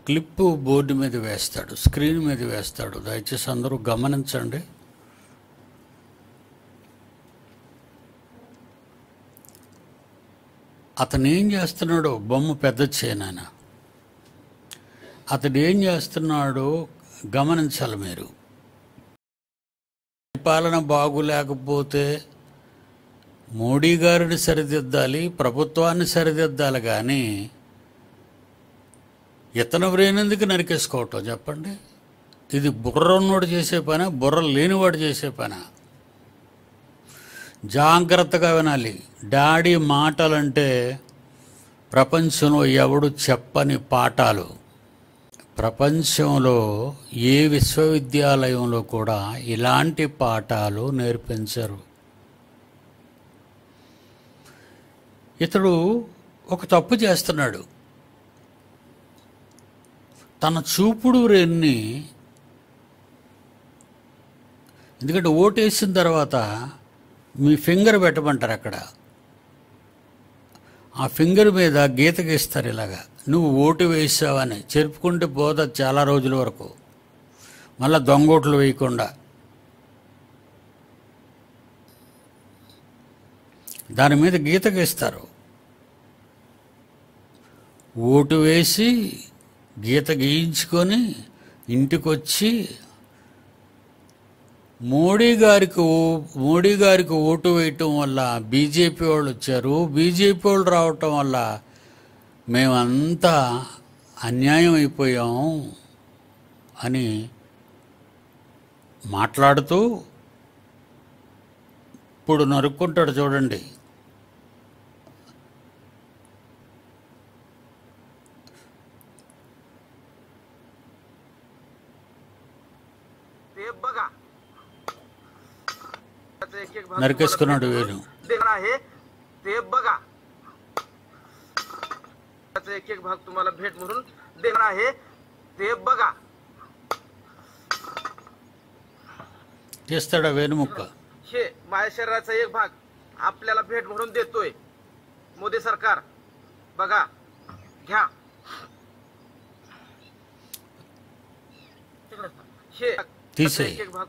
Clip board మీద వేస్తాడు screen మీద వేస్తాడు దయచేసి అందరూ గమనించండి అతను ఏం చేస్తున్నాడో బొమ్మ పెద్ద చేయనాయన అతడు ఏం చేస్తున్నాడో గమనించాలి మీరు పరిపాలన బాగులేకపోతే మోడీ గారిని సరిదిద్దాలి ప్రభుత్వాన్ని సరిదిద్దాలి కానీ ఇతను వ్రేనందుకు నరికేసుకోవటం చెప్పండి ఇది బుర్ర ఉన్నోడు చేసే పని బుర్ర లేనివాడు చేసే పని జాగ్రత్తగా వినాలి డాడీ మాటలంటే ప్రపంచంలో ఎవడు చెప్పని పాఠాలు ప్రపంచంలో ఏ విశ్వవిద్యాలయంలో కూడా ఇలాంటి పాఠాలు నేర్పించరు ఇతడు ఒక తప్పు చేస్తున్నాడు తన చూపుడు రేన్ని ఎందుకంటే ఓటేసిన తర్వాత మీ ఫింగర్ పెట్టమంటారు అక్కడ ఆ ఫింగర్ మీద గీత గీస్తారు ఇలాగా నువ్వు ఓటు వేసావని చెరుపుకుంటే పోదా చాలా రోజుల వరకు మళ్ళా దొంగోట్లు వేయకుండా దాని మీద గీత గీస్తారు ఓటు వేసి గీత గీయించుకొని ఇంటికొచ్చి మోడీ గారికి ఓ- మోడీ గారికి ఓటు వేయటం వల్ల బీజేపీ వాళ్ళు వచ్చారు బీజేపీ వాళ్ళు రావటం వల్ల మేమంతా అన్యాయం అయిపోయాం అని మాట్లాడుతూ ఇప్పుడు నరుక్కుంటాడు చూడండి ते बघा त्याचा एक एक भाग నరికేసుకున్నాడు तुम्हाला వేలు देणार आहे ते बघा त्याचा एक एक भाग तुम्हाला भेट म्हणून देणार आहे ते बघा తీస్తాడా వేణుముక్క हे माझ्या शरीराचा एक भाग आपल्याला भेट म्हणून देतोय मोदी सरकार बघा घ्या हे తీసేయ్. त्याचा एक एक भाग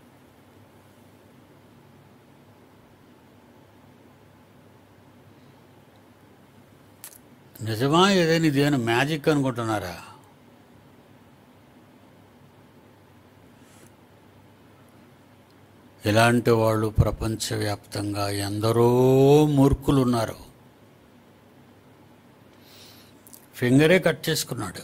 నిజమా ఏదైనా ఇదేమైనా మ్యాజిక్ అనుకుంటున్నారా ఇలాంటి వాళ్ళు ప్రపంచవ్యాప్తంగా ఎందరో మూర్ఖులు ఉన్నారు ఫింగరే కట్ చేసుకున్నాడు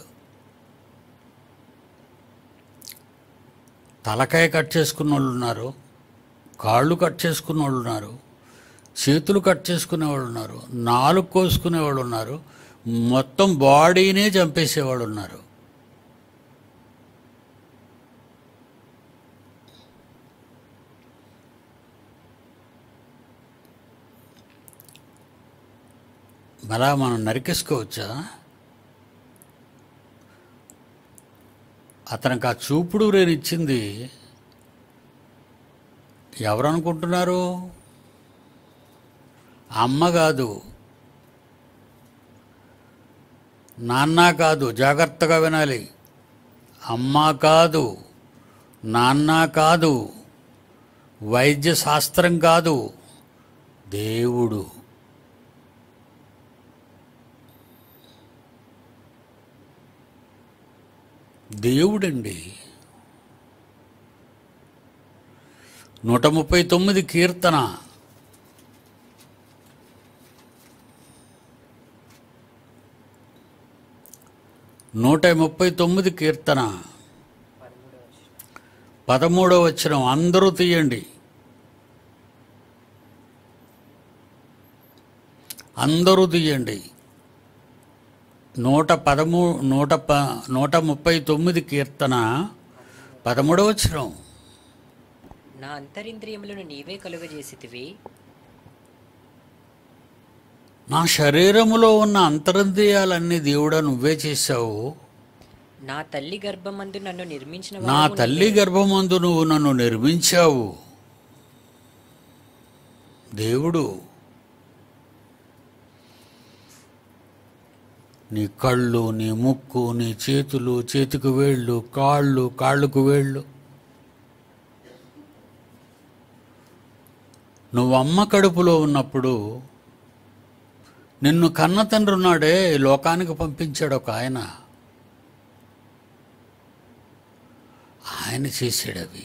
తలకాయ కట్ చేసుకున్న వాళ్ళు ఉన్నారు కాళ్ళు కట్ చేసుకున్న వాళ్ళు ఉన్నారు చేతులు కట్ చేసుకునే వాళ్ళు ఉన్నారు నాలుగు కోసుకునే వాళ్ళు ఉన్నారు మొత్తం బాడీనే చంపేసేవాళ్ళు ఉన్నారు మళ్ళా మనం నరికేసుకోవచ్చా అతనికి ఆ చూపుడు రేనిచ్చింది ఎవరు అనుకుంటున్నారు అమ్మ కాదు నాన్న కాదు జాగ్రత్తగా వినాలి అమ్మ కాదు నాన్న కాదు వైద్య శాస్త్రం కాదు దేవుడు దేవుడండి నూట ముప్పై తొమ్మిది కీర్తన నూట ముప్పై తొమ్మిది కీర్తన పదమూడవ వచనం అందరూ తీయండి అందరూ తీయండి నూట పదమూ నూట ప నూట ముప్పై తొమ్మిది కీర్తన పదమూడవ వచనం నా అంతరింద్రియములను నీవే కలుగజేసితివి నా శరీరములో ఉన్న అంతరంద్రియాలన్నీ దేవుడా నువ్వే చేశావు నా తల్లి గర్భమందు నన్ను నిర్మించిన నా వాడవు తల్లి నీవే. గర్భమందు నువ్వు నన్ను నిర్మించావు దేవుడు నీ కళ్ళు నీ ముక్కు నీ చేతులు చేతికి వేళ్ళు కాళ్ళు కాళ్ళకు వేళ్ళు నువ్వు అమ్మ కడుపులో ఉన్నప్పుడు నిన్ను కన్న తండ్రి ఉన్నాడే ఈ లోకానికి పంపించాడు ఒక ఆయన ఆయన చేసాడు అవి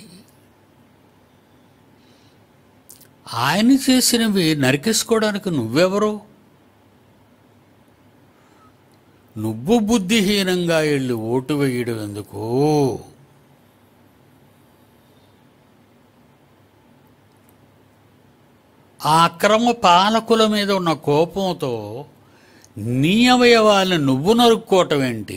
ఆయన చేసినవి నరికేసుకోవడానికి నువ్వెవరు నువ్వు బుద్ధిహీనంగా వెళ్ళి ఓటు వేయడం ఎందుకు ఆ అక్రమ పాలకుల మీద ఉన్న కోపంతో నీ అవయవాలను నువ్వు నరుక్కోవటం ఏంటి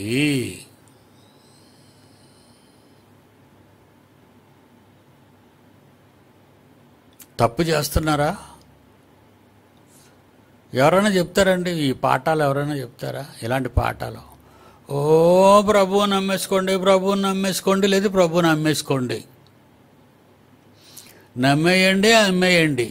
తప్పు చేస్తున్నారా ఎవరైనా చెప్తారండి ఈ పాఠాలు ఎవరైనా చెప్తారా ఇలాంటి పాఠాలు ఓ ప్రభువు నమ్మేసుకోండి ప్రభువు నమ్మేసుకోండి లేదు ప్రభువు నమ్మేసుకోండి నమ్మేయండి అమ్మేయండి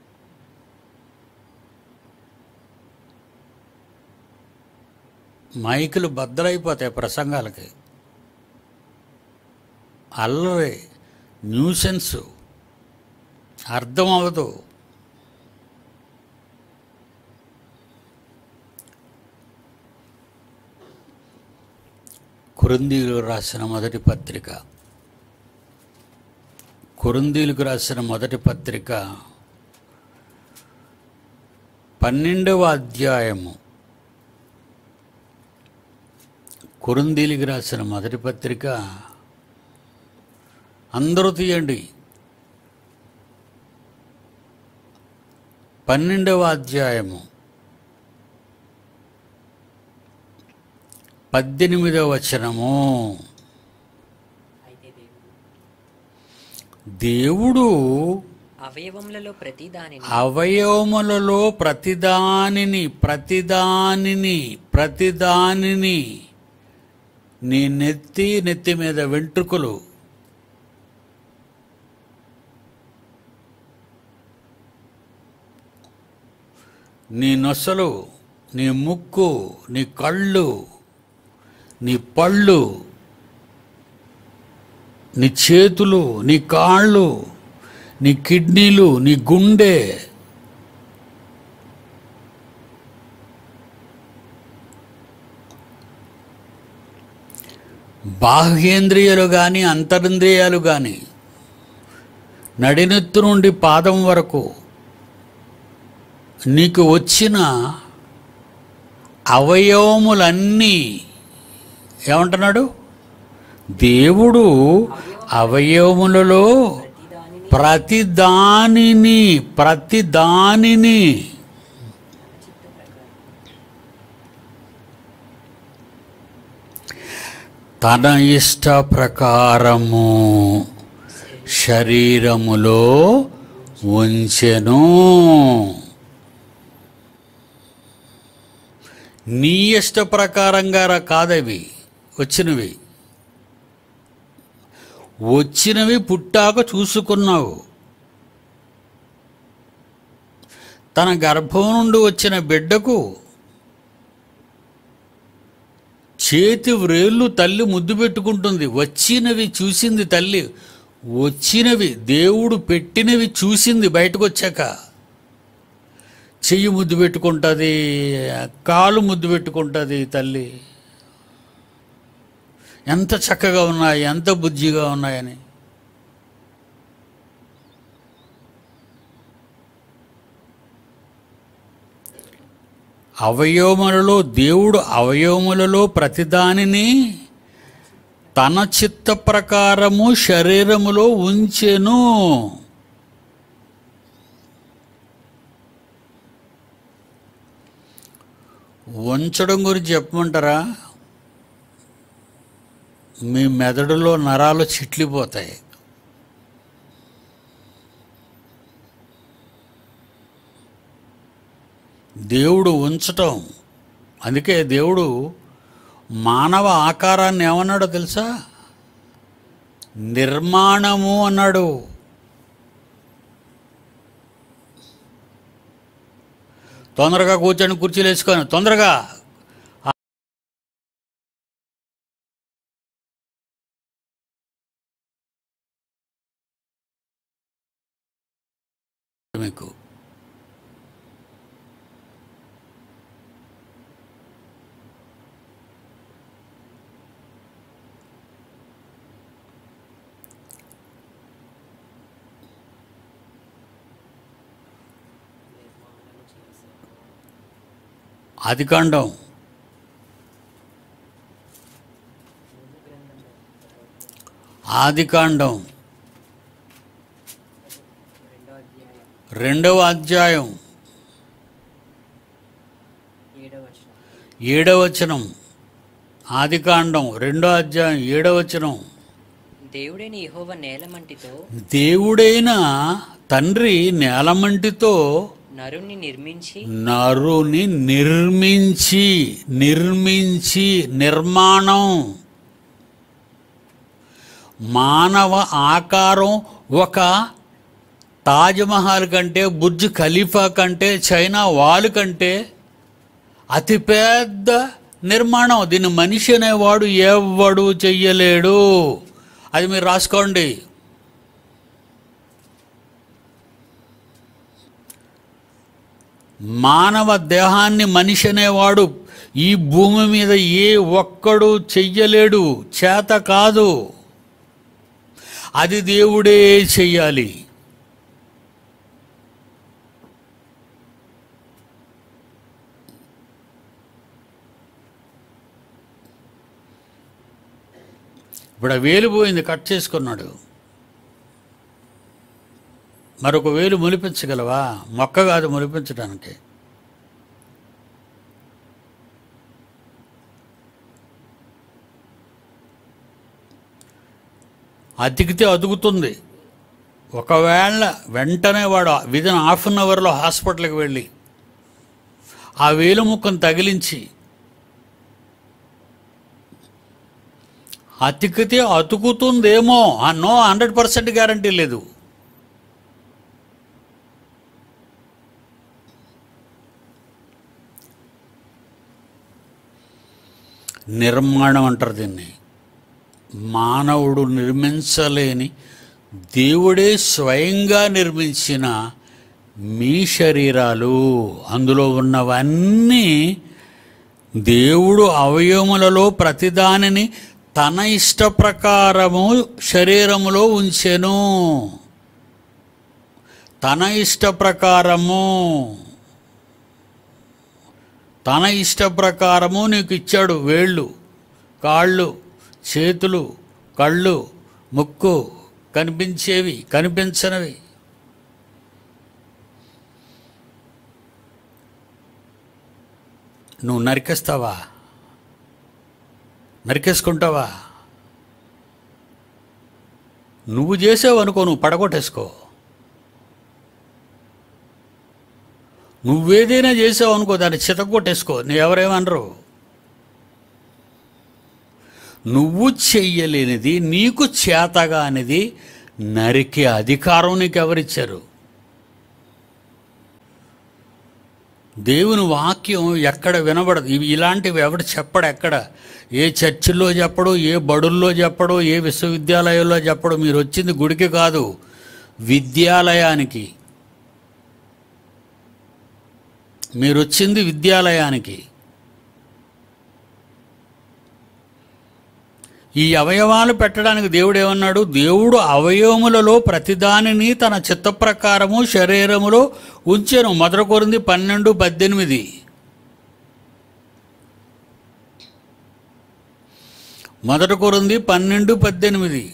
మైకులు బద్దలైపోతాయి ప్రసంగాలకి అల్లరి న్యూసెన్స్ అర్థం అవ్వదు కురుందీలు రాసిన మొదటి పత్రిక కురుందీలకు రాసిన మొదటి పత్రిక పన్నెండవ అధ్యాయము కురుందీలికి రాసిన మొదటి పత్రిక అందరూ తీయండి పన్నెండవ అధ్యాయము పద్దెనిమిదవ వచనము అయితే దేవుడు దేవుడు అవయవములలో ప్రతి దానిని అవయవములలో ప్రతిదానిని ప్రతిదానిని ప్రతిదానిని నీ నెత్తి నెత్తి మీద వెంట్రుకలు నీ నొసలు నీ ముక్కు నీ కళ్ళు నీ పళ్ళు నీ చేతులు నీ కాళ్ళు నీ కిడ్నీలు నీ గుండె బాహ్యేంద్రియాలు కానీ అంతరింద్రియాలు కానీ నడినెత్తు నుండి పాదం వరకు నీకు వచ్చిన అవయవములన్నీ ఏమంటున్నాడు దేవుడు అవయవములలో ప్రతి దానిని ప్రతి దానిని తన ఇష్ట ప్రకారము శరీరములో ఉంచెను నీ ఇష్ట ప్రకారంగా రా- కాదవి వచ్చినవి వచ్చినవి పుట్టాక చూసుకున్నావు తన గర్భం నుండి వచ్చిన బిడ్డకు చేతి వ్రేళ్ళు తల్లి ముద్దు పెట్టుకుంటుంది వచ్చినవి చూసింది తల్లి వచ్చినవి దేవుడు పెట్టినవి చూసింది బయటకు వచ్చాక చెయ్యి ముద్దు పెట్టుకుంటుంది కాలు ముద్దు పెట్టుకుంటుంది తల్లి ఎంత చక్కగా ఉన్నాయి ఎంత బుద్ధిగా ఉన్నాయని అవయవములలో దేవుడు అవయవములలో ప్రతిదానిని తన చిత్త ప్రకారము శరీరములో ఉంచెను ఉంచడం గురించి చెప్పమంటారా మీ మెదడులో నరాలు చిట్లిపోతాయి దేవుడు ఉంచటం అందుకే దేవుడు మానవ ఆకారాన్ని ఏమన్నాడో తెలుసా నిర్మాణము అన్నాడు తొందరగా కూర్చొని కుర్చీలు వేసుకొని తొందరగా మీకు ఆదికాండం ఆదికాండం రెండవ అధ్యాయం ఏడవచనం ఆదికాండం రెండో అధ్యాయం ఏడవచనం దేవుడైన యెహోవా నేలమంటితో దేవుడైన తండ్రి నేలమంటితో నరుణ్ణి నిర్మించి నరుని నిర్మించి నిర్మించి నిర్మాణం మానవ ఆకారం ఒక తాజ్మహల్ కంటే బుర్జ్ ఖలీఫా కంటే చైనా వాల్ కంటే అతిపెద్ద నిర్మాణం దీన్ని మనిషి అనేవాడు ఎవ్వడు చెయ్యలేడు అది మీరు రాసుకోండి మానవ దేహాన్ని మనిషి అనేవాడు ఈ భూమి మీద ఏ ఒక్కడు చెయ్యలేడు చేత కాదు అది దేవుడే చెయ్యాలి ఇప్పుడు ఆ వేలు పోయింది కట్ చేసుకున్నాడు మరొక వేలు మొలిపించగలవా మొక్క కాదు మొలిపించడానికి అతికితే అదుగుతుంది ఒకవేళ వెంటనే వాడు విదిన్ హాఫ్ అన్ అవర్లో హాస్పిటల్కి వెళ్ళి ఆ వేలు ముక్కను తగిలించి అతికితే అతుకుతుందేమో ఆ నో హండ్రెడ్ పర్సెంట్ గ్యారంటీ లేదు నిర్మాణం అంటారు దీన్ని మానవుడు నిర్మించలేని దేవుడే స్వయంగా నిర్మించిన మీ శరీరాలు అందులో ఉన్నవన్నీ దేవుడు అవయవములలో ప్రతిదానిని తన ఇష్ట ప్రకారము శరీరములో ఉంచెను తన ఇష్ట ప్రకారము తన ఇష్ట ప్రకారము నీకు ఇచ్చాడు వేళ్ళు కాళ్ళు చేతులు కళ్ళు ముక్కు కనిపించేవి కనిపించనివి నువ్వు నరికేస్తావా నరికేసుకుంటావా నువ్వు చేసావు అనుకో నువ్వు పడగొట్టేసుకో నువ్వేదైనా చేసావు అనుకో దాన్ని చితగొట్టేసుకో నీ ఎవరేమనరు నువ్వు చెయ్యలేనిది నీకు చేతగానిది నరికే అధికారం నీకు ఎవరిచ్చారు దేవుని వాక్యం ఎక్కడ వినబడదు ఇవి ఇలాంటివి ఎవడు చెప్పడు ఎక్కడ ఏ చర్చిల్లో చెప్పడు ఏ బడుల్లో చెప్పడు ఏ విశ్వవిద్యాలయాల్లో చెప్పడు మీరు వచ్చింది గుడికి కాదు విద్యాలయానికి మీరు వచ్చింది విద్యాలయానికి ఈ అవయవాలు పెట్టడానికి దేవుడు ఏమన్నాడు దేవుడు అవయవములలో ప్రతిదానిని తన చిత్త ప్రకారము శరీరములో ఉంచెను మొదట కోరింది పన్నెండు పద్దెనిమిది మొదట కోరింది పన్నెండు పద్దెనిమిది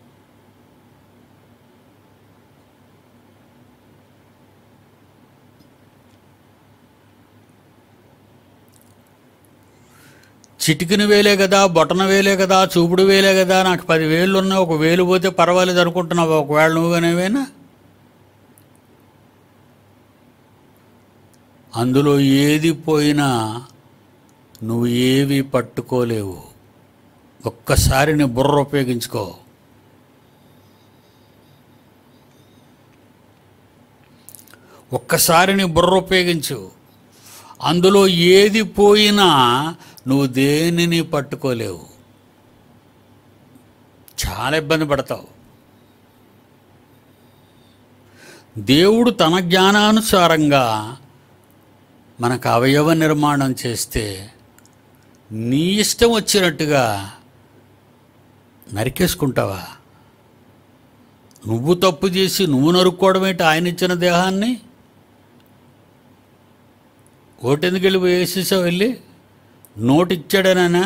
చిటికిన వేలే కదా బొటన వేలే కదా చూపుడు వేలే కదా నాకు పది వేలు ఉన్నాయి ఒక వేలు పోతే పర్వాలేదు అనుకుంటున్నావు ఒకవేళ నువ్వుగానేవేనా అందులో ఏది పోయినా నువ్వు ఏవి పట్టుకోలేవు ఒక్కసారి నీ బుర్ర ఉపయోగించుకో ఒక్కసారి నీ బుర్ర ఉపయోగించు అందులో ఏది పోయినా నువ్వు దేనిని పట్టుకోలేవు చాలా ఇబ్బంది పడతావు దేవుడు తన జ్ఞానానుసారంగా మనకు అవయవ నిర్మాణం చేస్తే నీ ఇష్టం వచ్చినట్టుగా నరికేసుకుంటావా నువ్వు తప్పు చేసి నువ్వు నరుక్కోవడం ఏంటి ఆయన ఇచ్చిన దేహాన్ని ఓటెందుకు వెళ్ళి వేసేసావు వెళ్ళి నోటు ఇచ్చాడనా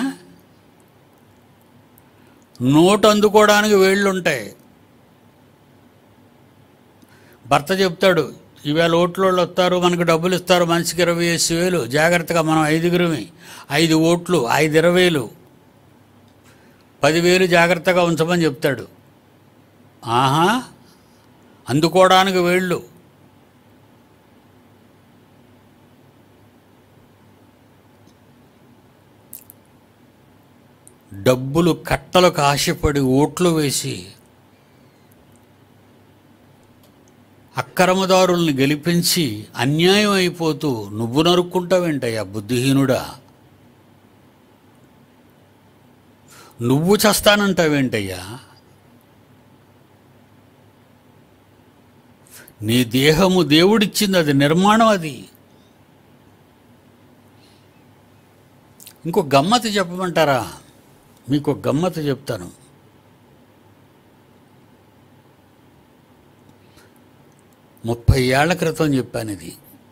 నోటు అందుకోవడానికి వేళ్ళు ఉంటాయి భర్త చెప్తాడు ఈవేళ ఓట్లు వాళ్ళు వస్తారు మనకు డబ్బులు ఇస్తారు మనిషికి ఇరవై వేసి వేలు జాగ్రత్తగా మనం ఐదుగురిమి ఐదు ఓట్లు ఐదు ఇరవైలు పదివేలు జాగ్రత్తగా ఉంచమని చెప్తాడు ఆహా అందుకోవడానికి వేళ్ళు డబ్బులు కట్టలకు ఆశపడి ఓట్లు వేసి అక్రమదారుల్ని గెలిపించి అన్యాయం అయిపోతూ నువ్వు నరుక్కుంటావేంటయ్యా బుద్ధిహీనుడా నువ్వు చస్తానంటావేంటయ్యా నీ దేహము దేవుడిచ్చింది అది నిర్మాణం అది ఇంకో గమ్మతి చెప్పమంటారా మీకు ఒక గమ్మతి చెప్తాను ముప్పై ఏళ్ల క్రితం చెప్పాను ఇది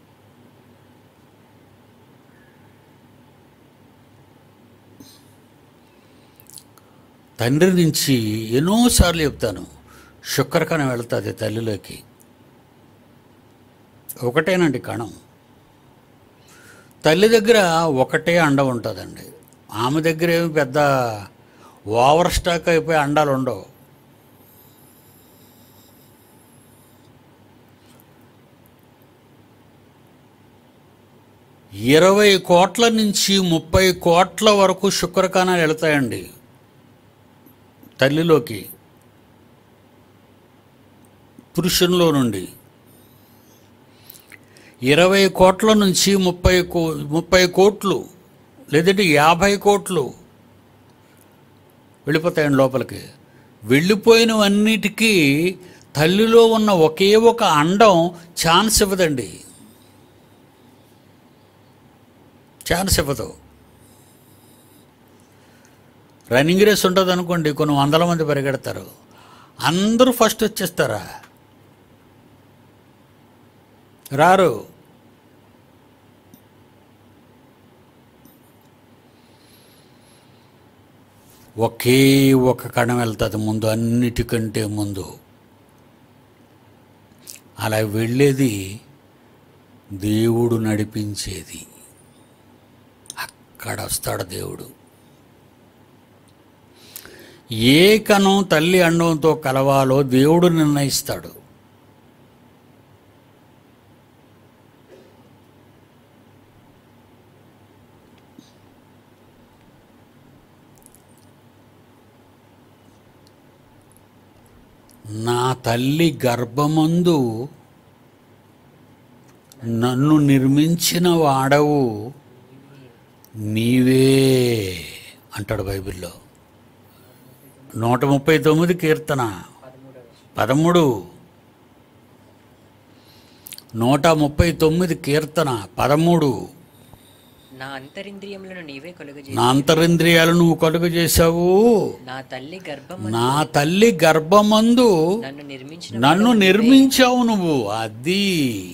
తండ్రి నుంచి ఎన్నోసార్లు చెప్తాను శుక్రకణం వెళ్తుంది తల్లిలోకి ఒకటేనండి కణం తల్లి దగ్గర ఒకటే అండ ఉంటుందండి ఆమె దగ్గర ఏమి పెద్ద ఓవర్ స్టాక్ అయిపోయి అండాలు ఉండవు ఇరవై కోట్ల నుంచి ముప్పై కోట్ల వరకు శుక్రకణాలు వెళతాయండి తల్లిలోకి పురుషునిలో నుండి ఇరవై కోట్ల నుంచి ముప్పై కో ముప్పై కోట్లు లేదంటే యాభై కోట్లు వెళ్ళిపోతాయండి లోపలికి వెళ్ళిపోయినవన్నిటికీ తల్లిలో ఉన్న ఒకే ఒక అండం ఛాన్స్ ఇవ్వదండి ఛాన్స్ ఇవ్వదు రన్నింగ్ రేస్ ఉంటుంది అనుకోండి కొన్ని వందల మంది పరిగెడతారు అందరూ ఫస్ట్ వచ్చేస్తారా రారు ఒకే ఒక కణం వెళ్తుంది ముందు అన్నిటికంటే ముందు అలా వెళ్ళేది దేవుడు నడిపించేది అక్కడ వస్తాడు దేవుడు ఏ కణం తల్లి అండంతో కలవాలో దేవుడు నిర్ణయిస్తాడు నా తల్లి గర్భమందు నన్ను నిర్మించిన వాడవు నీవే అంటాడు బైబిల్లో నూట ముప్పై తొమ్మిది కీర్తన పదమూడు నూట ముప్పై తొమ్మిది కీర్తన పదమూడు నా అంతరింద్రియములను నీవే కలుగజేసి నా అంతరింద్రియాలు నువ్వు కలుగు చేశావు నా తల్లి గర్భము నా తల్లి గర్భమందు నన్ను నిర్మించిన నన్ను నిర్మించావు నువ్వు అది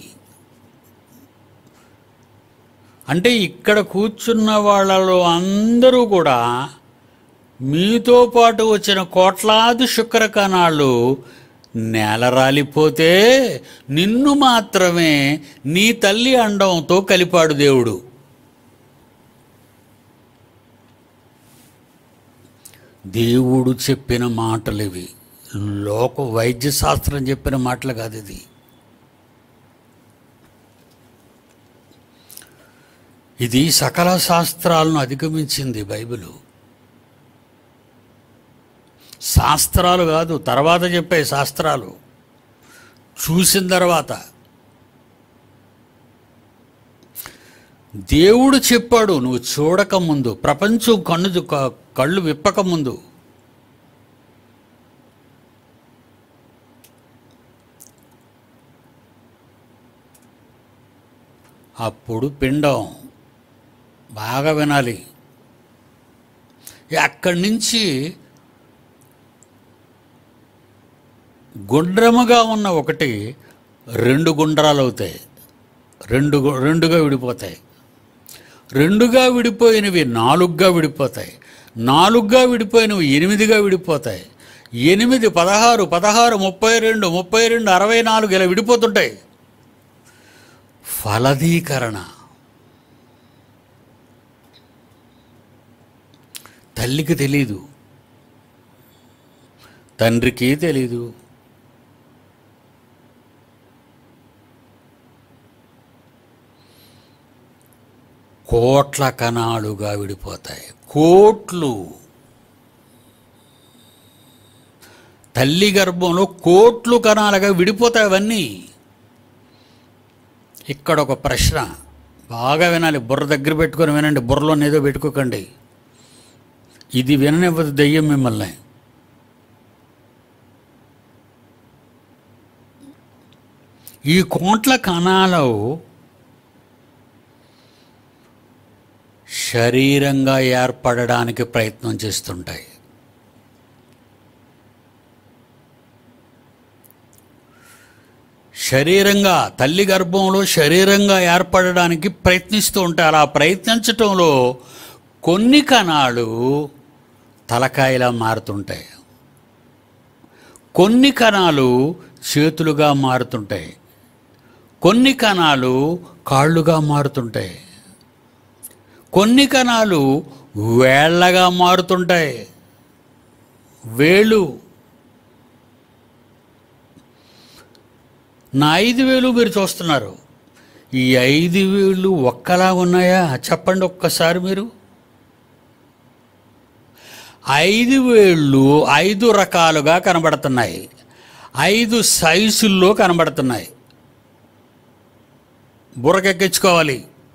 అంటే ఇక్కడ కూర్చున్న వాళ్ళలో అందరూ కూడా మీతో పాటు వచ్చిన కోట్లాది శుక్రకణాలు నేల రాలిపోతే నిన్ను మాత్రమే నీ తల్లి అండంతో కలిపాడు దేవుడు దేవుడు చెప్పిన మాటలు ఇవి లోక వైద్య శాస్త్రం చెప్పిన మాటలు కాదు ఇది ఇది సకల శాస్త్రాలను అధిగమించింది బైబిలు శాస్త్రాలు కాదు తర్వాత చెప్పే శాస్త్రాలు చూసిన తర్వాత దేవుడు చెప్పాడు నువ్వు చూడక ముందు ప్రపంచం కన్ను క- కళ్ళు విప్పక ముందు అప్పుడు పిండం బాగా వినాలి అక్కడి నుంచి గుండ్రముగా ఉన్న ఒకటి రెండు గుండ్రాలు అవుతాయి రెండు గు- రెండుగా విడిపోతాయి రెండుగా విడిపోయినవి నాలుగుగా విడిపోతాయి నాలుగుగా విడిపోయినవి ఎనిమిదిగా విడిపోతాయి ఎనిమిది పదహారు పదహారు ముప్పై రెండు ముప్పై రెండు అరవై నాలుగు ఇలా విడిపోతుంటాయి ఫలదీకరణ తల్లికి తెలీదు తండ్రికి తెలీదు కోట్ల కణాలుగా విడిపోతాయి కోట్లు తల్లి గర్భంలో కోట్లు కణాలుగా విడిపోతాయి అవన్నీ ఇక్కడ ఒక ప్రశ్న బాగా వినాలి బుర్ర దగ్గర పెట్టుకొని వినండి బుర్రలో ఏదో పెట్టుకోకండి ఇది విననివ్వదు దెయ్యం మిమ్మల్ని ఈ కోట్ల కణాలు శరీరంగా ఏర్పడడానికి ప్రయత్నం చేస్తుంటాయి శరీరంగా తల్లి గర్భంలో శరీరంగా ఏర్పడడానికి ప్రయత్నిస్తూ ఉంటాయి అలా ప్రయత్నించటంలో కొన్ని కణాలు తలకాయలా మారుతుంటాయి కొన్ని కణాలు చేతులుగా మారుతుంటాయి కొన్ని కణాలు కాళ్ళుగా మారుతుంటాయి కొన్ని కణాలు వేళ్ళగా మారుతుంటాయి వేళ్ళు నా ఐదు వేలు మీరు చూస్తున్నారు ఈ ఐదు వేలు ఒక్కలా ఉన్నాయా చెప్పండి ఒక్కసారి మీరు ఐదు వేళ్ళు ఐదు రకాలుగా కనబడుతున్నాయి ఐదు సైజుల్లో కనబడుతున్నాయి బుర్రకెక్కించుకోవాలి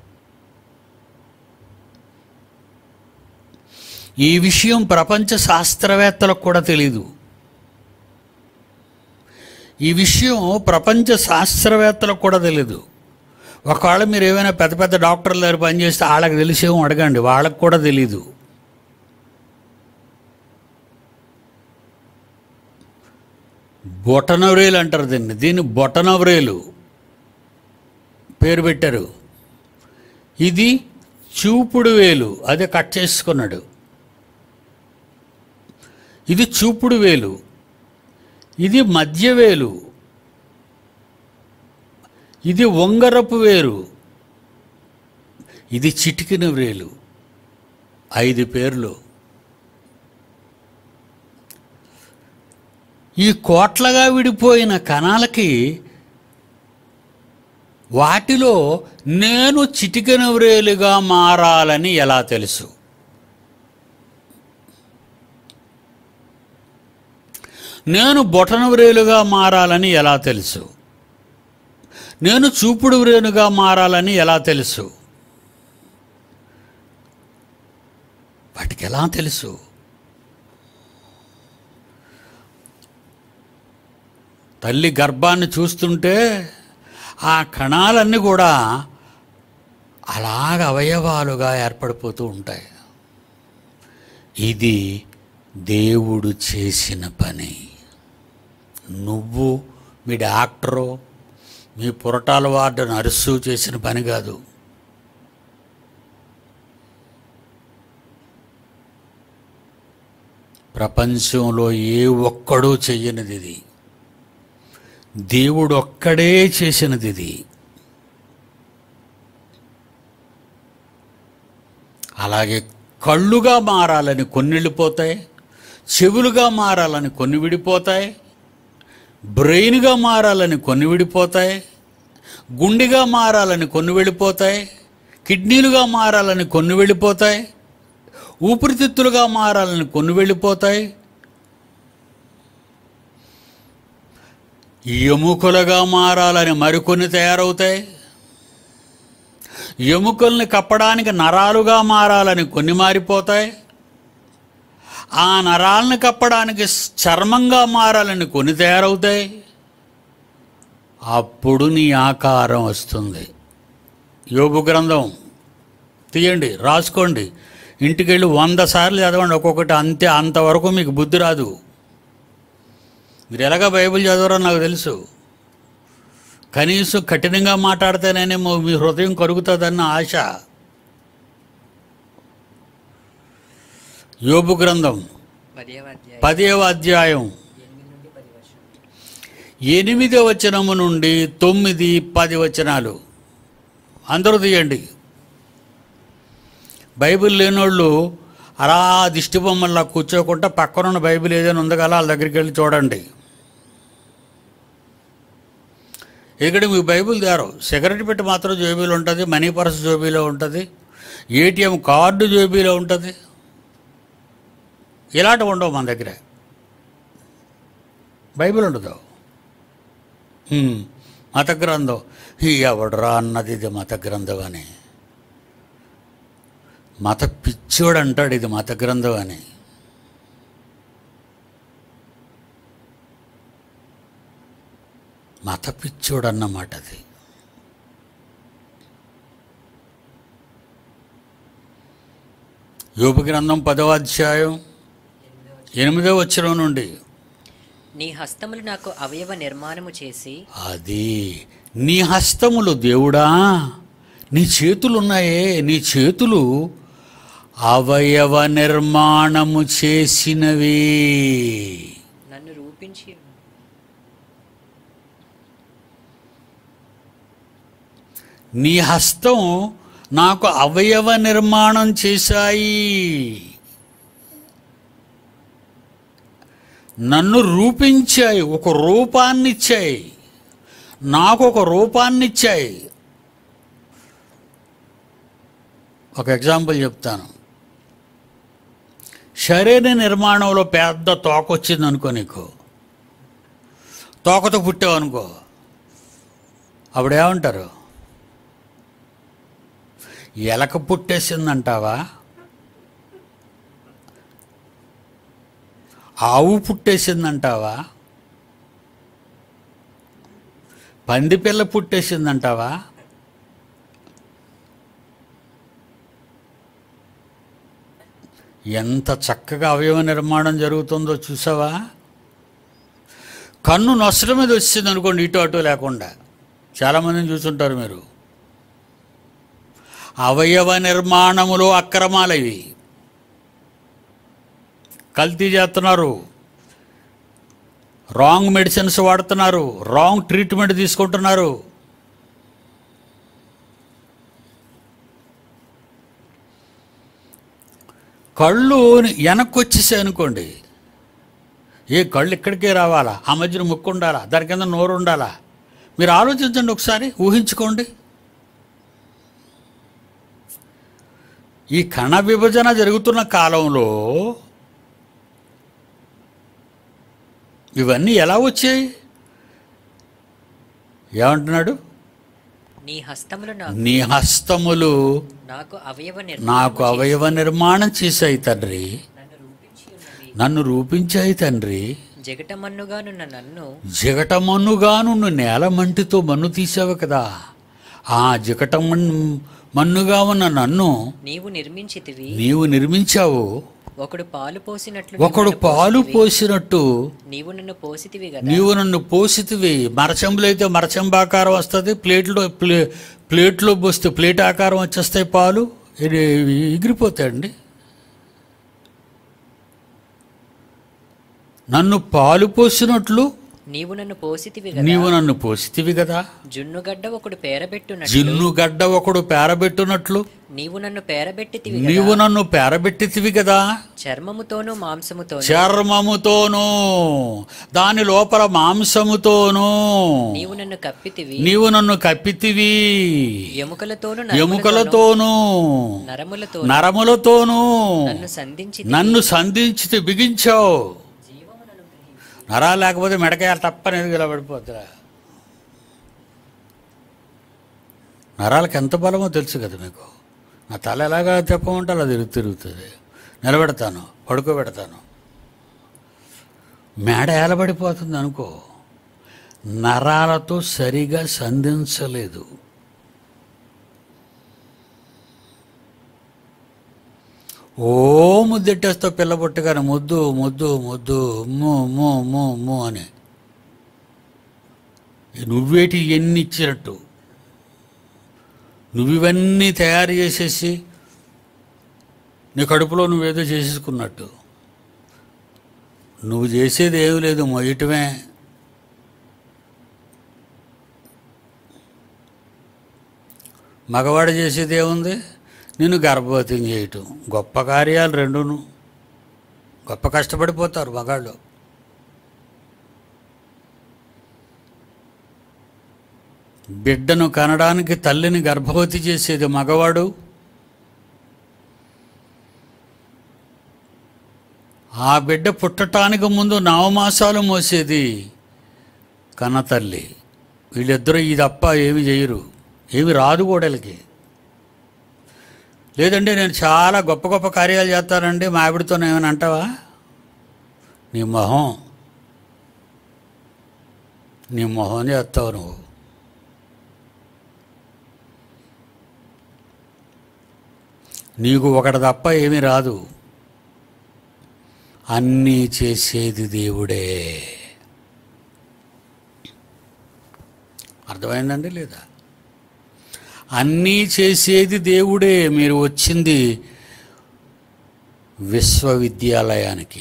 ఈ విషయం ప్రపంచ శాస్త్రవేత్తలకు కూడా తెలీదు ఈ విషయం ప్రపంచ శాస్త్రవేత్తలకు కూడా తెలీదు ఒకవేళ మీరు ఏమైనా పెద్ద పెద్ద డాక్టర్ల దగ్గర పనిచేస్తే వాళ్ళకి తెలిసేమో అడగండి వాళ్ళకి కూడా తెలీదు బొటనవ్రేలు అంటారు దీన్ని దీన్ని బొటనవ్రేలు పేరు పెట్టారు ఇది చూపుడు వేలు అదే కట్ చేసుకున్నాడు ఇది చూపుడు వేలు ఇది మధ్య వేలు ఇది ఉంగరపు వేరు ఇది చిటికిన వేలు ఐదు పేర్లు ఈ కోట్లగా విడిపోయిన కణాలకి వాటిలో నేను చిటికెన వ్రేలుగా మారాలని ఎలా తెలుసు నేను బొటన వ్రేలుగా మారాలని ఎలా తెలుసు నేను చూపుడు వ్రేనుగా మారాలని ఎలా తెలుసు వాటికి ఎలా తెలుసు తల్లి గర్భాన్ని చూస్తుంటే ఆ కణాలన్నీ కూడా అలాగ అవయవాలుగా ఏర్పడిపోతూ ఉంటాయి ఇది దేవుడు చేసిన పని నువ్వు మీ డాక్టరు మీ పురటాల వార్డు నర్సు చేసిన పని కాదు ప్రపంచంలో ఏ ఒక్కడూ చెయ్యనిది ఇది దేవుడు ఒక్కడే చేసినది ఇది అలాగే కళ్ళుగా మారాలని కొన్ని వెళ్ళిపోతాయి చెవులుగా మారాలని కొన్ని విడిపోతాయి బ్రెయిన్గా మారాలని కొన్ని విడిపోతాయి గుండెగా మారాలని కొన్ని వెళ్ళిపోతాయి కిడ్నీలుగా మారాలని కొన్ని వెళ్ళిపోతాయి ఊపిరితిత్తులుగా మారాలని కొన్ని వెళ్ళిపోతాయి ఎముకలుగా మారాలని మరికొన్ని తయారవుతాయి ఎముకల్ని కప్పడానికి నరాలుగా మారాలని కొన్ని మారిపోతాయి ఆ నరాలను కప్పడానికి చర్మంగా మారాలని కొన్ని తయారవుతాయి అప్పుడు నీ ఆకారం వస్తుంది యోగు గ్రంథం తీయండి రాసుకోండి ఇంటికి వెళ్ళి వంద సార్లు చదవండి ఒక్కొక్కటి అంతే అంతవరకు మీకు బుద్ధి రాదు మీరు ఎలాగ బైబిల్ చదవరో నాకు తెలుసు కనీసం కఠినంగా మాట్లాడితేనేమో మీ హృదయం కరుగుతుందన్న ఆశ యోబు గ్రంథం పదేవ అధ్యాయం పదేవ అధ్యాయం ఎనిమిది నుండి పది వర్షం ఎనిమిదో వచనము నుండి తొమ్మిది పది వచనాలు అందరూ తీయండి బైబిల్ లేనోళ్ళు అలా దిష్టి బొమ్మల్లా కూర్చోకుండా పక్కనున్న బైబిల్ ఏదైనా ఉంది కదా వాళ్ళ దగ్గరికి వెళ్ళి చూడండి ఇక్కడ మీకు బైబిల్ దారు సిగరెట్ పెట్టి మాత్రం జోబీలో ఉంటుంది మనీ పర్స్ జోబీలో ఉంటుంది ఏటీఎం కార్డు జోబీలో ఉంటుంది ఇలాంటివి ఉండవు మన దగ్గర బైబిల్ ఉండదు హ్మ్. మత గ్రంథం ఈ ఎవడరా అన్నది ఇది మత గ్రంథం అని మత పిచ్చోడు అంటాడు ఇది మత గ్రంథం అని మత పిచ్చోడు అన్నమాట అది యోగ గ్రంథం పదవ అధ్యాయం ఎనిమిదవ వచ్చిన నుండి నీ హస్తములు నాకు అవయవ నిర్మాణము చేసి అది నీ హస్తములు దేవుడా నీ చేతులు ఉన్నాయే నీ చేతులు అవయవ నిర్మాణము చేసినవి నన్ను రూపించి నీ హస్తం నాకు అవయవ నిర్మాణం చేశాయి నన్ను రూపించాయి ఒక రూపాన్ని ఇచ్చాయి నాకు ఒక రూపాన్ని ఇచ్చాయి ఒక ఎగ్జాంపుల్ చెప్తాను శరీర నిర్మాణంలో పెద్ద తోక వచ్చింది అనుకో నీకు తోకతో పుట్టావు అనుకో అప్పుడు ఏమంటారు ఎలక పుట్టేసిందంటావా ఆవు పుట్టేసిందంటావా పంది పిల్ల పుట్టేసిందంటావా ఎంత చక్కగా అవయవ నిర్మాణం జరుగుతుందో చూసావా కన్ను నొసల మీద వచ్చింది అనుకోండి ఇటు అటు లేకుండా చాలామందిని చూసుంటారు మీరు అవయవ నిర్మాణములో అక్రమాలు ఇవి కల్తీ చేస్తున్నారు రాంగ్ మెడిసిన్స్ వాడుతున్నారు రాంగ్ ట్రీట్మెంట్ తీసుకుంటున్నారు కళ్ళు వెనక్కి వచ్చేసాయి అనుకోండి ఏ కళ్ళు ఇక్కడికే రావాలా ఆ మధ్యన ముక్కు ఉండాలా దాని కింద నోరు ఉండాలా మీరు ఆలోచించండి ఒకసారి ఊహించుకోండి ఈ కణ విభజన జరుగుతున్న కాలంలో ఇవన్నీ ఎలా వచ్చాయి ఏమంటున్నాడు నీ హస్తములు నాకు నీ హస్తములు నాకు అవయవ నాకు నిర్మాణము అవయవ నిర్మాణం చేశాయి తండ్రి నన్ను రూపించి ఉన్నవి నన్ను రూపించాయి తండ్రి జగటమన్నుగానున్న నన్ను జిగటమన్నుగా నువ్వు నేల మంటితో మన్ను తీసావు కదా ఆ జిగటమన్ మన్నుగా ఉన్న నన్ను నీవు నిర్మించితివి నీవు నిర్మించావు ఒకడు పాలు పోసినట్లు ఒకడు నీవు నన్ను పాలు పోసితివి. పోసినట్టు నీవు నన్ను పోసితివి కదా నీవు నన్ను పోసితివి మరచంలో అయితే మరచంబాకారం వస్తుంది ప్లేట్లో ప్లే ప్లేట్లో పోస్తే ప్లేట్ ఆకారం వచ్చేస్తాయి పాలు ఇది ఎగిరిపోతాయండి నన్ను పాలు పోసినట్లు నీవు నన్ను పోసితివి కదా నీవు నన్ను పోసితివి కదా జున్నుగడ్డ ఒకడు పేరబెట్టునట్లు జిన్ను గడ్డ ఒకడు పేరబెట్టునట్లు నీవు నన్ను పేరబెట్టితివి నీవు కదా నన్ను పేరబెట్టితివి కదా చర్మముతోను మాంసముతోను చర్మముతోనూ దాని లోపల మాంసముతోనూ నీవు నన్ను కప్పితివి నీవు నన్ను కప్పితివి ఎముకలతోను ఎముకలతోనూ నరములతో నరములతోనూ నన్ను సంధించి నన్ను సంధించి బిగించావు నరా లేకపోతే మెడకాయ తప్పనేది ఇలా పడిపోద్దిరా నరాలకు ఎంత బలమో తెలుసు కదా మీకు నా తల ఎలాగా చెప్పమంటే అలా తిరుగు తిరుగుతుంది నిలబెడతాను పడుకోబెడతాను మేడ ఏలబడిపోతుంది అనుకో నరాలతో సరిగా సంధించలేదు ఓ ముద్దెట్టేస్తావు పిల్ల పుట్టగానే ముద్దు ముద్దు ముద్దు మూ మూ మూ మూ అని నువ్వేటి ఎన్ని ఇచ్చినట్టు నువ్వు ఇవన్నీ తయారు చేసేసి నీ కడుపులో నువ్వేదో చేసేసుకున్నట్టు నువ్వు చేసేది ఏమీ లేదు మొయ్యటమే మగవాడు చేసేది ఏముంది నిన్ను గర్భవతం చేయటం గొప్ప కార్యాలు రెండును గొప్ప కష్టపడిపోతారు మగాళ్ళు బిడ్డను కనడానికి తల్లిని గర్భవతి చేసేది మగవాడు ఆ బిడ్డ పుట్టటానికి ముందు నవమాసాలు మోసేది కన్నతల్లి వీళ్ళిద్దరూ ఇది తప్ప ఏమి చేయరు ఏమి రాదు గోడలకి లేదంటే నేను చాలా గొప్ప గొప్ప కార్యాలు చేస్తానండి మా ఆవిడతో ఏమైనా అంటావా నీ మొహం నీ మొహం చేస్తావు నువ్వు నీకు ఒకటి తప్ప ఏమీ రాదు అన్నీ చేసేది దేవుడే అర్థమైందండి లేదా అన్నీ చేసేది దేవుడే మీరు వచ్చింది విశ్వవిద్యాలయానికి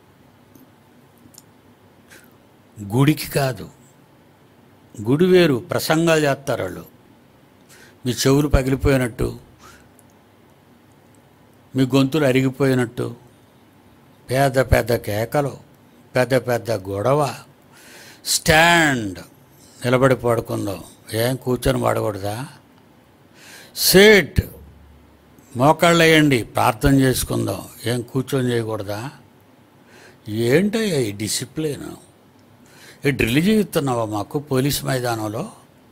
గుడికి కాదు గుడి వేరు ప్రసంగాలు చేస్తారు వాళ్ళు మీ చెవులు పగిలిపోయినట్టు మీ గొంతులు అరిగిపోయినట్టు పెద్ద పెద్ద కేకలు పెద్ద పెద్ద గొడవ స్టాండ్ నిలబడి పడుకుందాం ఏం కూర్చొని పడకూడదా సేట్ మోకాళ్ళు వేయండి ప్రార్థన చేసుకుందాం ఏం కూర్చొని చేయకూడదా ఏంటయ్యా ఈ డిసిప్లిన్ ఈ డ్రిల్ చేస్తున్నావా మాకు పోలీస్ మైదానంలో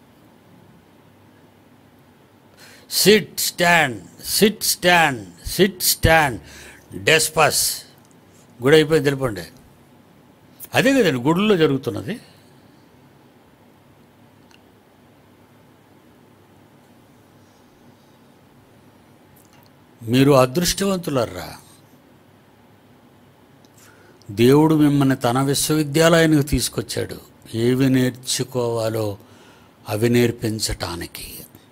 sit stand sit stand sit stand డెస్పస్ గుడి అయిపోయి తెలిపండి అదే కదండి గుడిలో జరుగుతున్నది మీరు అదృష్టవంతులర్రా దేవుడు మిమ్మల్ని తన విశ్వవిద్యాలయానికి తీసుకొచ్చాడు ఏవి నేర్చుకోవాలో అవి నేర్పించటానికి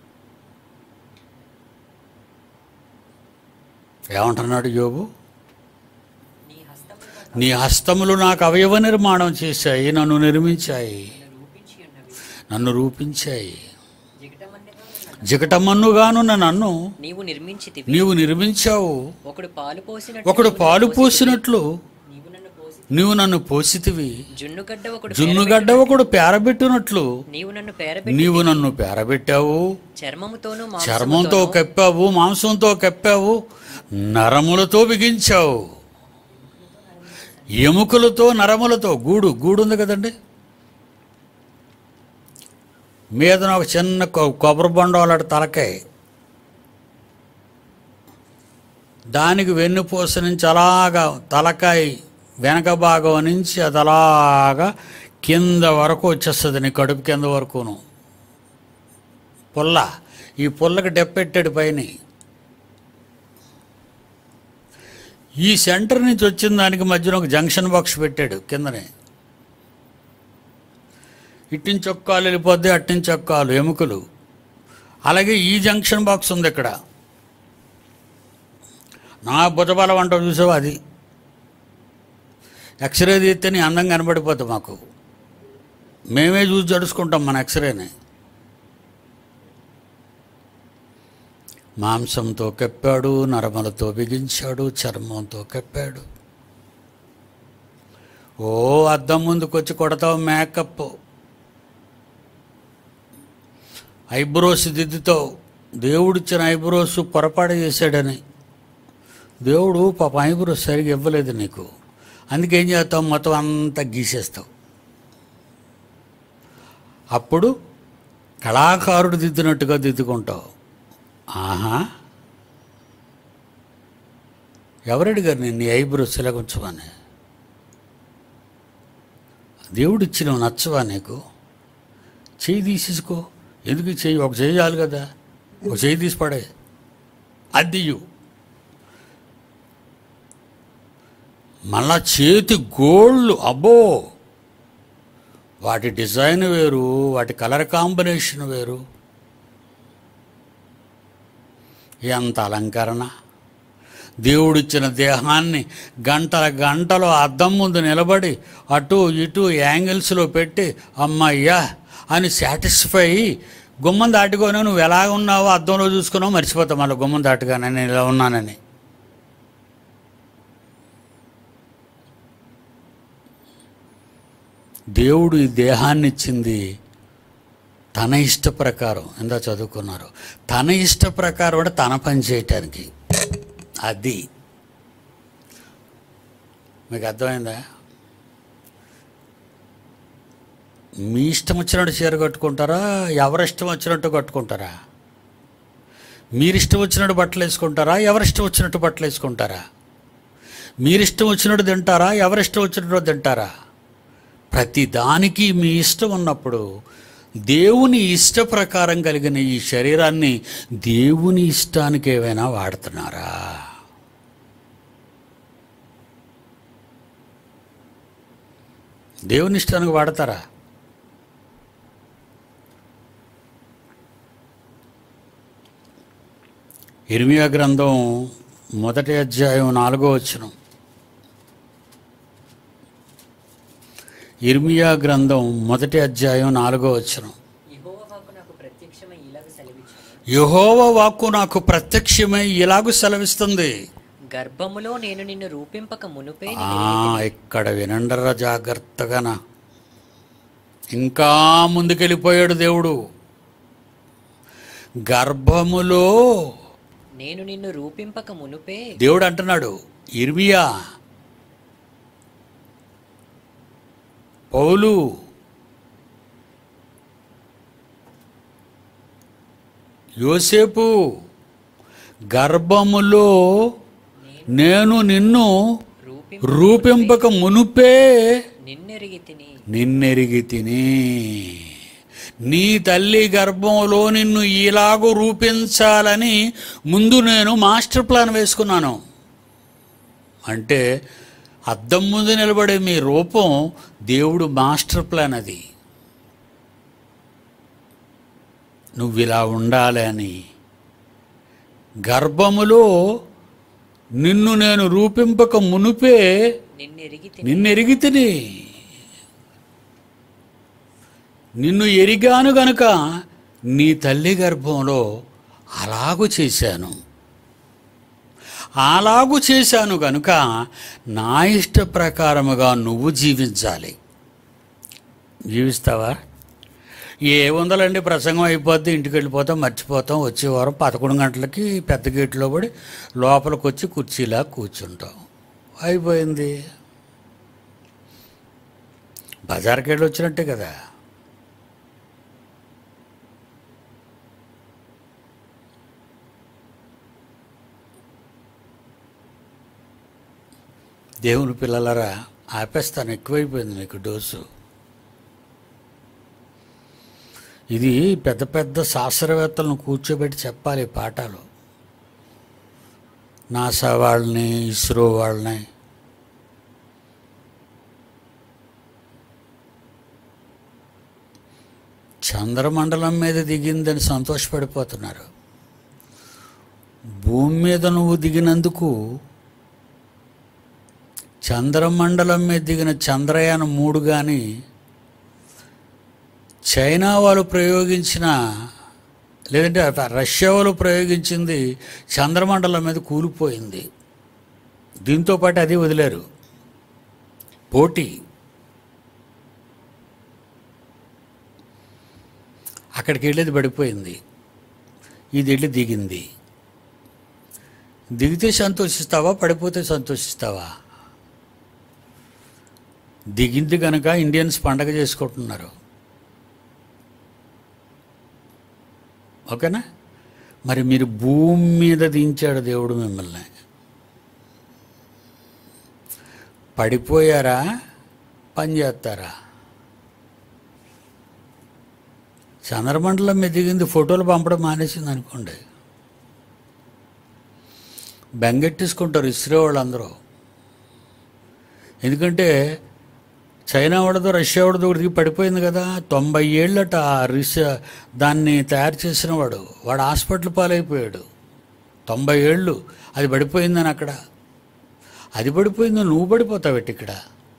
ఏమంటున్నాడు యోబు నీ హస్తం నీ హస్తములు నాకు అవయవ నిర్మాణం చేశాయి నన్ను నిర్మించాయి రూపించి ఉన్నవి నన్ను రూపించాయి జిగటమన్నెగా జిగటమన్నుగానున్న నన్ను నీవు నిర్మించితివి నీవు నిర్మించావు ఒకడు పాలు పోసినట్లు ఒకడు నీవు పాలు నన్ను పోసితివి. పోసినట్లు నీవు నన్ను పోసి నీవు నన్ను పోసితివి జున్నుగడ్డ ఒకడు జున్నుగడ్డ పేరబెట్టినట్లు ఒకడు పేరబెట్టినట్లు నీవు నన్ను పేరబెట్టి నీవు నన్ను పేరబెట్టావు చర్మముతోను చర్మంతో మాంసముతోను కప్పావు మాంసంతో కప్పావు నరములతో బిగించావు ఎముకలతో నరములతో గూడు గూడు ఉంది కదండి మీద ఒక చిన్న కొ- కొబ్బరి బొండం అలాంటి తలకాయ దానికి వెన్నుపూస నుంచి అలాగా తలకాయ వెనక భాగం నుంచి అది అలాగా కింద వరకు వచ్చేస్తుంది నీ కడుపు కింద వరకును పుల్ల ఈ పుల్లకి డెప్పెట్టాడు పైన ఈ సెంటర్ నుంచి వచ్చిన దానికి మధ్యన ఒక జంక్షన్ బాక్స్ పెట్టాడు కిందనే ఇట్టించి చొక్కాలు వెళ్ళిపోద్ది అట్టించి చొక్కాలు ఎముకలు అలాగే ఈ జంక్షన్ బాక్స్ ఉంది ఇక్కడ నా భుజబలం అంటావు చూసావు అది ఎక్స్రే తీస్తే నీ అందం కనబడిపోతుంది మాకు మేమే చూసి జడుచుకుంటాం మన ఎక్స్రేని మాంసంతో కప్పాడు నరమలతో బిగించాడు చర్మంతో కప్పాడు ఓ అద్దం ముందుకు వచ్చి కొడతావు మేకప్ ఐబ్రోస్ దిద్దుతావు దేవుడిచ్చిన ఐబ్రోస్ పొరపాటు చేశాడని దేవుడు పాప ఐబ్రోస్ సరిగా ఇవ్వలేదు నీకు అందుకే ఏం చేస్తావు మొత్తం అంతా గీసేస్తావు అప్పుడు కళాకారుడు దిద్దినట్టుగా దిద్దుకుంటావు ఆహా ఎవరడిగారు నేను నీ ఐబ్రోస్ ఇలా ఉంచమని దేవుడు ఇచ్చిన నచ్చవా నీకు చేయి తీసేసుకో ఎందుకు చేయి ఒక చేయాలి కదా ఒక చేయి తీసి పడే అద్దియు మళ్ళా చేతి గోళ్ళు అబ్బో వాటి డిజైన్ వేరు వాటి కలర్ కాంబినేషన్ వేరు ఎంత అలంకరణ దేవుడిచ్చిన దేహాన్ని గంటల గంటలు అద్దం ముందు నిలబడి అటు ఇటు యాంగిల్స్లో పెట్టి అమ్మయ్యా అని సాటిస్ఫై గుమ్మం దాటుకొని నువ్వు ఎలా ఉన్నావో అద్దంలో చూసుకున్నావు మర్చిపోతావు మళ్ళీ గుమ్మం దాటుగానే నేను ఇలా ఉన్నానని దేవుడు ఈ దేహాన్ని ఇచ్చింది తన ఇష్ట ప్రకారం ఎందా చదువుకున్నారు తన ఇష్ట ప్రకారం అంటే తన పని చేయటానికి అది మీకు అర్థమైందా మీ ఇష్టం వచ్చినట్టు చీర కట్టుకుంటారా ఎవరి ఇష్టం వచ్చినట్టు కట్టుకుంటారా మీరు ఇష్టం వచ్చినట్టు బట్టలు వేసుకుంటారా ఎవరి ఇష్టం వచ్చినట్టు బట్టలు వేసుకుంటారా మీరు ఇష్టం వచ్చినట్టు తింటారా ఎవరి ఇష్టం వచ్చినట్టు తింటారా ప్రతి దానికి మీ ఇష్టం ఉన్నప్పుడు దేవుని ఇష్ట ప్రకారం కలిగిన ఈ శరీరాన్ని దేవుని ఇష్టానికి ఏమైనా వాడుతున్నారా దేవుని ఇష్టానికి వాడతారా ఇర్మియా గ్రంథం మొదటి అధ్యాయం నాలుగో వచనం ఇర్మియా గ్రంథం మొదటి అధ్యాయం నాలుగో వచనం యెహోవా వాక్కు నాకు ప్రత్యక్షమై ఇలాగ సెలవిచ్చాను యహోవ వాక్కు నాకు ప్రత్యక్షమై ఇలాగూ సెలవిస్తుంది గర్భములో నేను నిన్ను రూపింపక మునుపే ఆ, నిన్ను ఇక్కడ వినండరా జాగ్రత్తగానా ఇంకా ముందుకెళ్ళిపోయాడు దేవుడు గర్భములో నేను నిన్ను రూపింపక మునుపే దేవుడు అంటున్నాడు ఇర్మియా పౌలు యోసేపు గర్భములో నేను నిన్ను రూపి రూపింపక మునుపే నిన్నెరిగి తిని నిన్నెరిగి తిని నీ తల్లి గర్భంలో నిన్ను ఇలాగూ రూపించాలని ముందు నేను మాస్టర్ ప్లాన్ వేసుకున్నాను అంటే అద్దం ముందు నిలబడే మీ రూపం దేవుడు మాస్టర్ ప్లాన్ అది నువ్వు ఇలా ఉండాలి అని గర్భములో నిన్ను నేను రూపింపక మునుపే నిన్నెరిగి తిని నిన్నెరిగి తిని నిన్ను ఎరిగాను గనుక నీ తల్లి గర్భంలో అలాగు చేశాను అలాగు చేశాను గనుక నా ఇష్ట ప్రకారముగా నువ్వు జీవించాలి జీవిస్తావా ఏ ఉందలండి ప్రసంగం అయిపోద్ది ఇంటికి వెళ్ళిపోతాం మర్చిపోతాం వచ్చే వారం పదకొండు గంటలకి పెద్ద గేట్లో పడి లోపలికి వచ్చి కుర్చీలా కూర్చుంటాం అయిపోయింది బజార్కి వెళ్ళి వచ్చినట్టే కదా దేవుని పిల్లలరా ఆపేస్తాను ఎక్కువైపోయింది మీకు డోసు ఇది పెద్ద పెద్ద శాస్త్రవేత్తలను కూర్చోబెట్టి చెప్పాలి ఈ పాఠాలు నాసా వాళ్ళని ఇస్రో వాళ్ళని చంద్రమండలం మీద దిగిందని సంతోషపడిపోతున్నారు భూమి మీద నువ్వు దిగినందుకు చంద్రమండలం మీద దిగిన చంద్రయాన్ మూడు కానీ చైనా వాళ్ళు ప్రయోగించిన లేదంటే రష్యా వాళ్ళు ప్రయోగించింది చంద్రమండలం మీద కూలిపోయింది దీంతో పాటు అది వదిలేరు పోటీ అక్కడికి వెళ్ళేది పడిపోయింది ఇది వెళ్ళి దిగింది దిగితే సంతోషిస్తావా పడిపోతే సంతోషిస్తావా దిగింది కనుక ఇండియన్స్ పండగ చేసుకుంటున్నారు ఓకేనా మరి మీరు భూమి మీద దించాడు దేవుడు మిమ్మల్ని పడిపోయారా పని చేస్తారా చంద్రమండలం మీద దిగింది ఫోటోలు పంపడం మానేసింది అనుకోండి బెంగెట్టేసుకుంటారు ఇస్రో వాళ్ళందరూ ఎందుకంటే చైనా వాడితో రష్యా వాడితో ఒకటి దిగి పడిపోయింది కదా తొంభై ఏళ్ళట ఆ రిస దాన్ని తయారు చేసిన వాడు వాడు హాస్పిటల్ పాలైపోయాడు తొంభై ఏళ్ళు అది పడిపోయిందని అక్కడ అది పడిపోయింది నువ్వు పడిపోతావు ఇక్కడ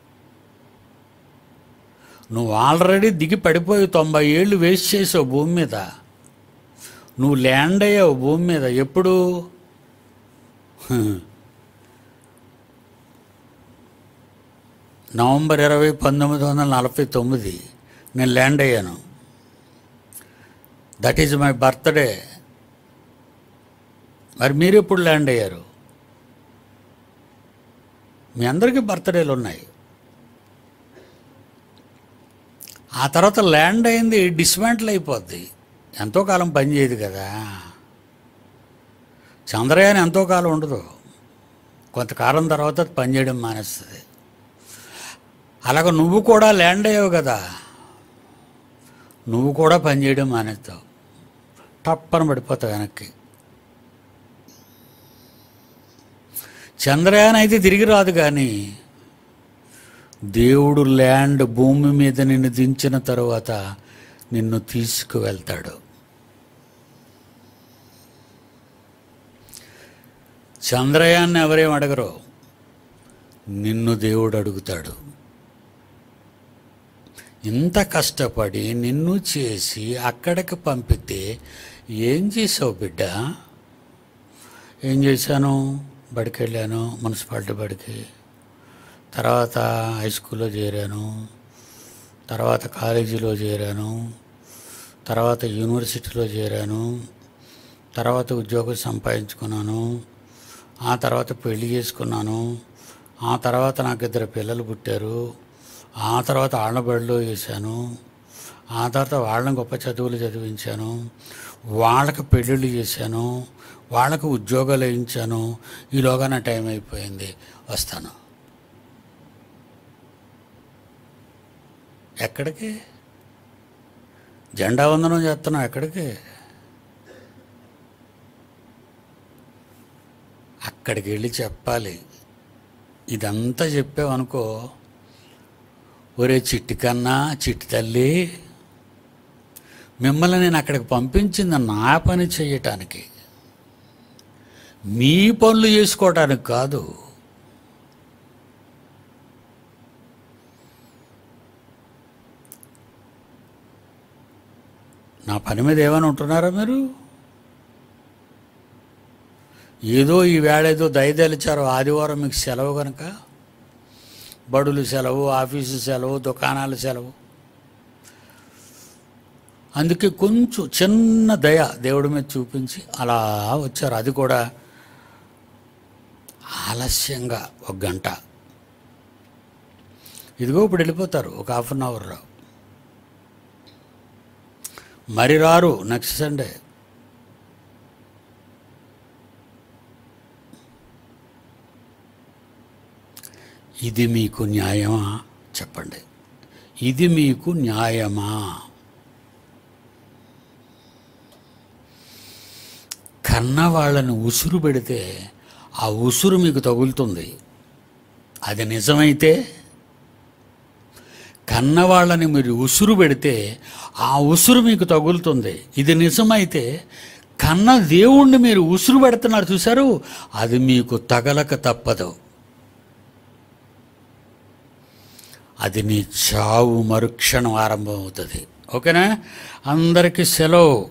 నువ్వు ఆల్రెడీ దిగి పడిపోయి తొంభై ఏళ్ళు వేస్ట్ చేసావు భూమి మీద నువ్వు ల్యాండ్ అయ్యావు భూమి మీద ఎప్పుడు నవంబర్ ఇరవై పంతొమ్మిది వందల నలభై తొమ్మిది నేను ల్యాండ్ అయ్యాను దట్ ఈజ్ మై బర్త్డే మరి మీరు ఎప్పుడు ల్యాండ్ అయ్యారు మీ అందరికీ బర్త్డేలు ఉన్నాయి ఆ తర్వాత ల్యాండ్ అయింది డిస్మాంటిల్ అయిపోద్ది ఎంతో కాలం పనిచేయదు కదా చంద్రయాన్ ఎంతో కాలం ఉండదు కొంతకాలం తర్వాత అది పనిచేయడం మానేస్తుంది అలాగ నువ్వు కూడా ల్యాండ్ అయ్యావు కదా నువ్వు కూడా పనిచేయడం మానేస్తావు టప్పని పడిపోతావు వెనక్కి చంద్రయాన్ అయితే తిరిగి రాదు కానీ దేవుడు ల్యాండ్ భూమి మీద నిన్ను దించిన తరువాత నిన్ను తీసుకువెళ్తాడు చంద్రయాన్ని ఎవరేం అడగరు నిన్ను దేవుడు అడుగుతాడు ఇంత కష్టపడి నిన్ను చేసి అక్కడికి పంపితే ఏం చేసావు బిడ్డ ఏం చేశాను బడికి వెళ్ళాను మున్సిపాలిటీ బడికి తర్వాత హై స్కూల్లో చేరాను తర్వాత కాలేజీలో చేరాను తర్వాత యూనివర్సిటీలో చేరాను తర్వాత ఉద్యోగం సంపాదించుకున్నాను ఆ తర్వాత పెళ్లి చేసుకున్నాను ఆ తర్వాత నాకు ఇద్దరు పిల్లలు పుట్టారు ఆ తర్వాత ఆళ్ళబడిలో వేశాను ఆ తర్వాత వాళ్ళని గొప్ప చదువులు చదివించాను వాళ్ళకి పెళ్ళిళ్ళు చేశాను వాళ్ళకు ఉద్యోగాలు వేయించాను ఈలోగా నా టైం అయిపోయింది వస్తాను ఎక్కడికి జెండా వందనం చేస్తున్నాం ఎక్కడికి అక్కడికి వెళ్ళి చెప్పాలి ఇదంతా చెప్పావనుకో ఒరే చిట్టి కన్నా చిట్టి తల్లి మిమ్మల్ని నేను అక్కడికి పంపించింది నా పని చేయటానికి మీ పనులు చేసుకోవటానికి కాదు నా పని మీద ఏమైనా ఉంటున్నారా మీరు ఏదో ఈ వేళ ఏదో దయదలిచారు ఆదివారం మీకు సెలవు కనుక బడులు సెలవు ఆఫీసు సెలవు దుకాణాలు సెలవు అందుకే కొంచెం చిన్న దయ దేవుడి మీద చూపించి అలా వచ్చారు అది కూడా ఆలస్యంగా ఒక గంట ఇదిగో ఇప్పుడు వెళ్ళిపోతారు ఒక హాఫ్ అన్ అవర్లో మరి రారు నెక్స్ట్ సండే ఇది మీకు న్యాయమా చెప్పండి ఇది మీకు న్యాయమా కన్న వాళ్ళని ఉసురు పెడితే ఆ ఉసురు మీకు తగులుతుంది అది నిజమైతే కన్నవాళ్ళని మీరు ఉసురు పెడితే ఆ ఉసురు మీకు తగులుతుంది ఇది నిజమైతే కన్న దేవుణ్ణి మీరు ఉసురు పెడుతున్నారు చూసారు అది మీకు తగలక తప్పదు అది నీ చావు మరుక్షణం ఆరంభమవుతుంది ఓకేనా అందరికీ సెలవు